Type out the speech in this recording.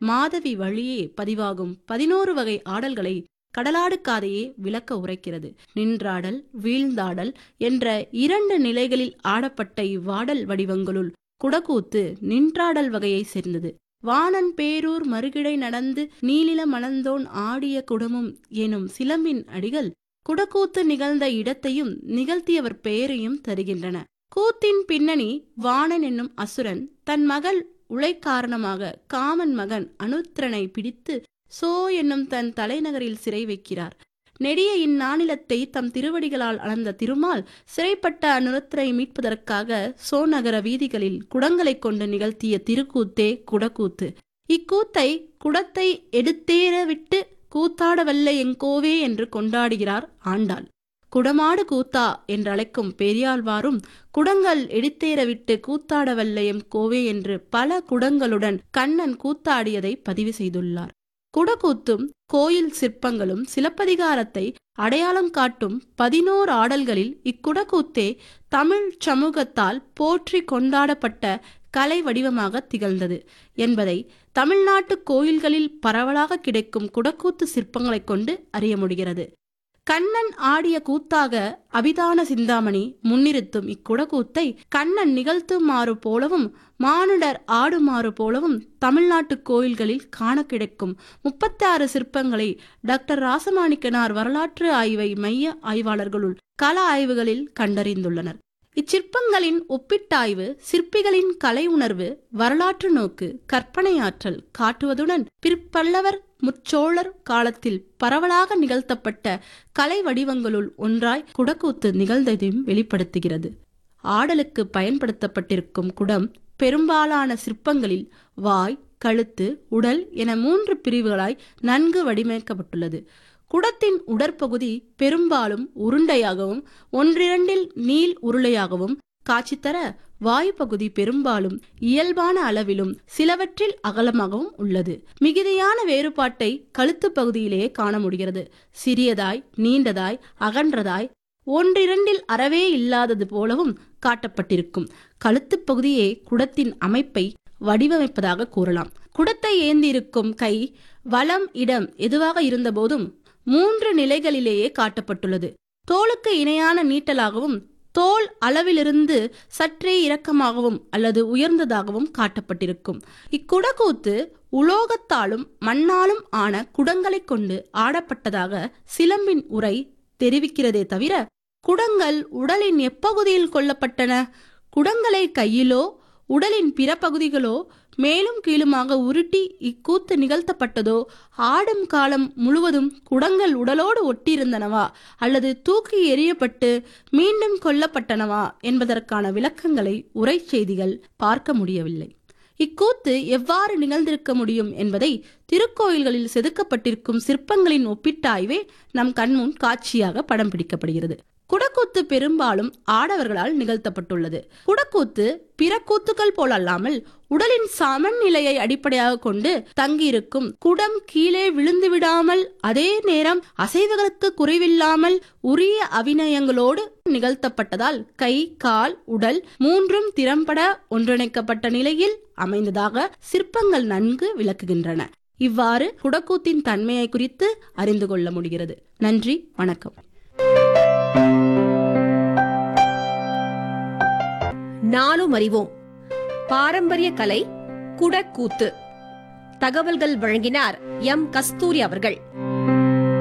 மாதவி வழியே பதிவாகும் பதினோரு வகை ஆடல்களை கடலாடுகாதையே விளக்க உரைக்கிறது நின்றாடல் வீழ்ந்தாடல் என்ற இரண்டு நிலைகளில் ஆடப்பட்ட இவ்வாடல் வடிவங்களுள் குடக்கூத்து நின்றாடல் வகையைச் சேர்ந்தது வாணன் பேரூர் மறுகிடை நடந்து நீலில மணந்தோன் ஆடிய குடமும் எனும் சிலம்பின் அடிகள் குடக்கூத்து நிகழ்ந்த இடத்தையும் நிகழ்த்தியவர் பெயரையும் தருகின்றன கூத்தின் பின்னணி வாணன் என்னும் அசுரன் தன் மகள் உலை காரணமாக காமன் மகன் அனுத்திரனை பிடித்து சோ என்னும் தன் தலைநகரில் சிறை வைக்கிறார் நெடிய இந்நாணிலத்தை தம் திருவடிகளால் அளந்த திருமால் சிறைப்பட்ட அனுரத்தரை மீட்பதற்காக சோ நகர வீதிகளில் குடங்களைக் கொண்டு நிகழ்த்திய திருக்கூத்தே குடக்கூத்து இக்கூத்தை குடத்தை எடுத்தேற விட்டு கூத்தாடவல்ல எங்கோவே என்று கொண்டாடுகிறார் ஆண்டாள் குடமாடு கூத்தா என்றழைக்கும் பெரியாழ்வாரும் குடங்கள் எடுத்தேற விட்டு கூத்தாடவல்ல எம் கோவே என்று பல குடங்களுடன் கண்ணன் கூத்தாடியதை பதிவு செய்துள்ளார் குடக்கூத்தும் கோயில் சிற்பங்களும் சிலப்பதிகாரத்தை அடையாளம் காட்டும் பதினோரு ஆடல்களில் இக்குடக்கூத்தே தமிழ் சமூகத்தால் போற்றி கொண்டாடப்பட்ட கலை வடிவமாக திகழ்ந்தது என்பதை தமிழ்நாட்டு கோயில்களில் பரவலாக கிடைக்கும் குடக்கூத்து சிற்பங்களைக் கொண்டு அறிய முடிகிறது கண்ணன் ஆடிய கூத்தாக அபிதான சிந்தாமணி முன்னிறுத்தும் இக்குடக்கூத்தை கண்ணன் நிகழ்த்துமாறு போலவும் மானுடர் ஆடுமாறு போலவும் தமிழ்நாட்டு கோயில்களில் காண கிடைக்கும் முப்பத்தாறு சிற்பங்களை டாக்டர் ராசமாணிக்கனார் வரலாற்று ஆய்வை மைய ஆய்வாளர்களுள் கள ஆய்வுகளில் கண்டறிந்துள்ளனர் இச்சிற்பங்களின் ஒப்பிட்டாய்வு சிற்பிகளின் கலை உணர்வு வரலாற்று நோக்கு கற்பனை ஆற்றல் காட்டுவதுடன் பிற்பல்லவர் முச்சோழர் காலத்தில் பரவலாக நிகழ்த்தப்பட்ட கலை வடிவங்களுள் ஒன்றாய் குடக்கூத்து நிகழ்ந்ததையும் வெளிப்படுத்துகிறது ஆடலுக்கு பயன்படுத்தப்பட்டிருக்கும் குடம் பெரும்பாலான சிற்பங்களில் வாய் கழுத்து உடல் என மூன்று பிரிவுகளாய் நன்கு வடிவமைக்கப்பட்டுள்ளது குடத்தின் உடற்பகுதி பெரும்பாலும் உருண்டையாகவும் ஒன்றிரண்டில் நீள் உருளையாகவும் காட்சி தர வாயு பகுதி பெரும்பாலும் இயல்பான அளவிலும் சிலவற்றில் அகலமாகவும் உள்ளது மிகுதியான வேறுபாட்டை கழுத்து பகுதியிலேயே காண முடிகிறது சிறியதாய் நீண்டதாய் அகன்றதாய் ஒன்றிரண்டில் அறவே இல்லாதது போலவும் காட்டப்பட்டிருக்கும் கழுத்து பகுதியே குடத்தின் அமைப்பை வடிவமைப்பதாக கூறலாம் குடத்தை ஏந்தியிருக்கும் கை வலம் இடம் எதுவாக இருந்தபோதும் மூன்று நிலைகளிலேயே காட்டப்பட்டுள்ளது தோலுக்கு இணையான நீட்டலாகவும் தோல் அளவிலிருந்து சற்றே இறக்கமாகவும் அல்லது உயர்ந்ததாகவும் காட்டப்பட்டிருக்கும் இக்குடக்கூத்து உலோகத்தாலும் மண்ணாலும் ஆன குடங்களைக் கொண்டு ஆடப்பட்டதாக சிலம்பின் உரை தெரிவிக்கிறதே தவிர குடங்கள் உடலின் எப்பகுதியில் கொல்லப்பட்டன குடங்களை கையிலோ உடலின் பிற பகுதிகளோ மேலும் கீழுமாக உருட்டி இக்கூத்து நிகழ்த்தப்பட்டதோ ஆடும் காலம் முழுவதும் குடங்கள் உடலோடு ஒட்டியிருந்தனவா அல்லது தூக்கி எறியப்பட்டு மீண்டும் கொல்லப்பட்டனவா என்பதற்கான விளக்கங்களை உரை செய்திகள் பார்க்க முடியவில்லை இக்கூத்து எவ்வாறு நிகழ்ந்திருக்க முடியும் என்பதை திருக்கோயில்களில் செதுக்கப்பட்டிருக்கும் சிற்பங்களின் ஒப்பிட்டாய்வே நம் கண்முன் காட்சியாக படம் பிடிக்கப்படுகிறது குடக்கூத்து பெரும்பாலும் ஆடவர்களால் நிகழ்த்தப்பட்டுள்ளது குடக்கூத்து பிற கூத்துக்கள் போலல்லாமல் உடலின் சமநிலையை அடிப்படையாக கொண்டு தங்கியிருக்கும் குடம் கீழே விழுந்து விடாமல் அதே நேரம் அசைவுகளுக்கு குறைவில்லாமல் உரிய அபிநயங்களோடு நிகழ்த்தப்பட்டதால் கை கால் உடல் மூன்றும் திறம்பட ஒன்றிணைக்கப்பட்ட நிலையில் அமைந்ததாக சிற்பங்கள் நன்கு விளக்குகின்றன இவ்வாறு குடக்கூத்தின் தன்மையை குறித்து அறிந்து கொள்ள முடிகிறது நன்றி வணக்கம் நாளும் அறிவோம் பாரம்பரிய கலை குடக்கூத்து தகவல்கள் வழங்கினார் எம் கஸ்தூரி அவர்கள்